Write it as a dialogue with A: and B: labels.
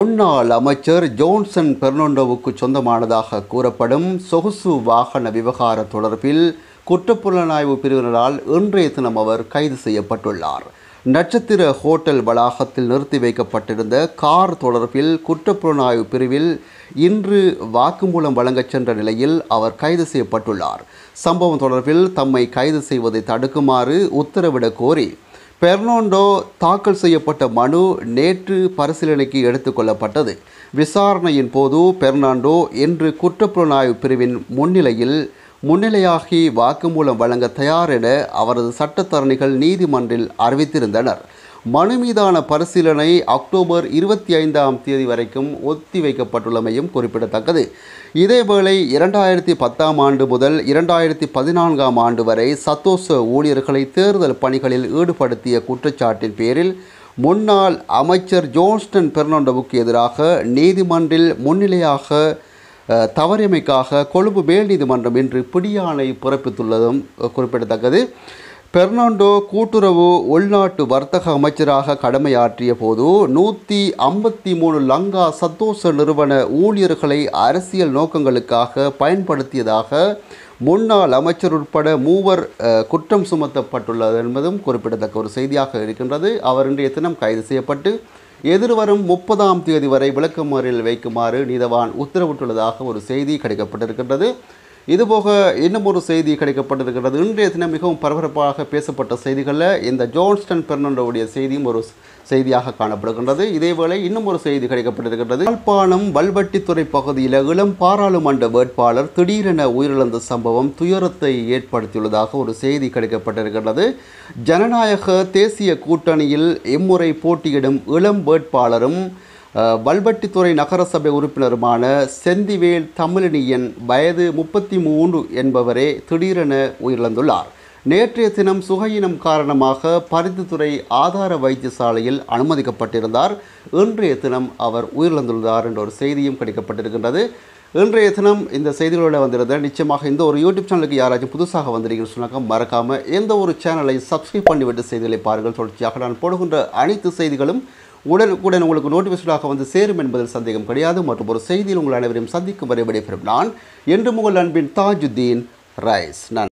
A: முன்னாள் அமைச்சர் ஜோன்சன் பெர்னாண்டோவுக்கு சொந்தமானதாக கூறப்படும் சொகுசு வாகன விவகார தொடர்பில் குற்றப்புலனாய்வு பிரிவினரால் இன்றைய தினம் அவர் கைது செய்யப்பட்டுள்ளார் நட்சத்திர ஹோட்டல் வளாகத்தில் நிறுத்தி வைக்கப்பட்டிருந்த கார் தொடர்பில் குற்றப்புலனாய்வு பிரிவில் இன்று வாக்குமூலம் வழங்கச் சென்ற நிலையில் அவர் கைது செய்யப்பட்டுள்ளார் சம்பவம் தொடர்பில் தம்மை கைது செய்வதை தடுக்குமாறு உத்தரவிடக் கோரி பெர்னாண்டோ தாக்கல் செய்யப்பட்ட மனு நேற்று பரிசீலனைக்கு எடுத்துக்கொள்ளப்பட்டது விசாரணையின் போது பெர்னாண்டோ இன்று குற்றப்புலனாய்வு பிரிவின் முன்னிலையில் முன்னிலையாகி வாக்குமூலம் வழங்க தயார் என அவரது சட்டத்தரணிகள் நீதிமன்றில் அறிவித்திருந்தனர் மனு மீதான பரிசீலனை அக்டோபர் இருபத்தி ஐந்தாம் தேதி வரைக்கும் ஒத்திவைக்கப்பட்டுள்ளமையும் குறிப்பிடத்தக்கது இதேவேளை இரண்டாயிரத்தி பத்தாம் ஆண்டு முதல் இரண்டாயிரத்தி பதினான்காம் ஆண்டு வரை சத்தோச ஊழியர்களை தேர்தல் பணிகளில் ஈடுபடுத்திய குற்றச்சாட்டின் பேரில் முன்னாள் அமைச்சர் ஜோன்ஸ்டன் பெர்னாண்டோவுக்கு எதிராக நீதிமன்றில் முன்னிலையாக அஹ், தவறியமைக்காக கொழும்பு மேல் நீதிமன்றம் இன்று பிடியாணை பிறப்பித்துள்ளதும் அஹ், குறிப்பிடத்தக்கது பெர்னாண்டோ கூட்டுறவு உள்நாட்டு வர்த்தக அமைச்சராக கடமையாற்றிய போது நூற்றி ஐம்பத்தி மூணு லங்கா சத்தோச நிறுவன ஊழியர்களை அரசியல் நோக்கங்களுக்காக பயன்படுத்தியதாக முன்னாள் அமைச்சர் உட்பட மூவர் அஹ், குற்றம் சுமத்தப்பட்டுள்ளது என்பதும் குறிப்பிடத்தக்க ஒரு செய்தியாக இருக்கின்றது அவர் இன்றைய தினம் கைது செய்யப்பட்டு எதிர்வரும் முப்பதாம் தேதி வரை விளக்கமறியல் வைக்குமாறு நீதவான் உத்தரவிட்டுள்ளதாக ஒரு செய்தி கிடைக்கப்பட்டிருக்கின்றது இதுபோக இன்னும் ஒரு செய்தி கிடைக்கப்பட்டிருக்கிறது இன்றைய தினம் மிகவும் பரபரப்பாக பேசப்பட்ட செய்திகளில் இந்த ஜோன்ஸ்டன் பெர்னாண்டோவுடைய செய்தியும் ஒரு செய்தியாக காணப்படுகின்றது இதேவேளை இன்னும் ஒரு செய்தி கிடைக்கப்பட்டிருக்கின்றது யாழ்ப்பாணம் வல்வட்டித்துறை பகுதியில் இளம் பாராளுமன்ற வேட்பாளர் திடீரென உயிரிழந்த சம்பவம் துயரத்தை ஏற்படுத்தியுள்ளதாக ஒரு செய்தி கிடைக்கப்பட்டிருக்கின்றது ஜனநாயக தேசிய கூட்டணியில் இம்முறை போட்டியிடும் இளம் வேட்பாளரும் அஹ், வல்வட்டித்துறை நகரசபை உறுப்பினருமான செந்திவேல் தமிழினியன் வயது முப்பத்தி மூன்று என்பவரே திடீரென உயிரிழந்துள்ளார் நேற்றைய தினம் சுகையினம் காரணமாக பருத்தித்துறை ஆதார வைத்தியசாலையில் அனுமதிக்கப்பட்டிருந்தார் இன்றைய தினம் அவர் உயிரிழந்துள்ளார் என்ற ஒரு செய்தியும் கிடைக்கப்பட்டிருக்கின்றது இன்றைய தினம் இந்த செய்திகளோட வந்திருந்த நிச்சயமாக இந்த ஒரு யூடியூப் சேனலுக்கு யாராச்சும் புதுசாக வந்திருக்கீங்கன்னு சொன்னாக்க மறக்காமல் எந்த ஒரு சேனலை சப்ஸ்கிரைப் பண்ணிவிட்டு செய்திகளை பாருங்கள் தொடர்ச்சியாக நான் போடுகின்ற அனைத்து செய்திகளும் உடனுக்குடன் உங்களுக்கு நோட்டிஃபிகேஷனாக வந்து சேரும் என்பதில் சந்தேகம் கிடையாது மற்றும் ஒரு செய்தியில் உங்கள் அனைவரையும் சந்திக்கும் வரை விடைபெறும் நான் என்று உங்கள் அன்பின் தாஜுத்தீன் ரைஸ் நான்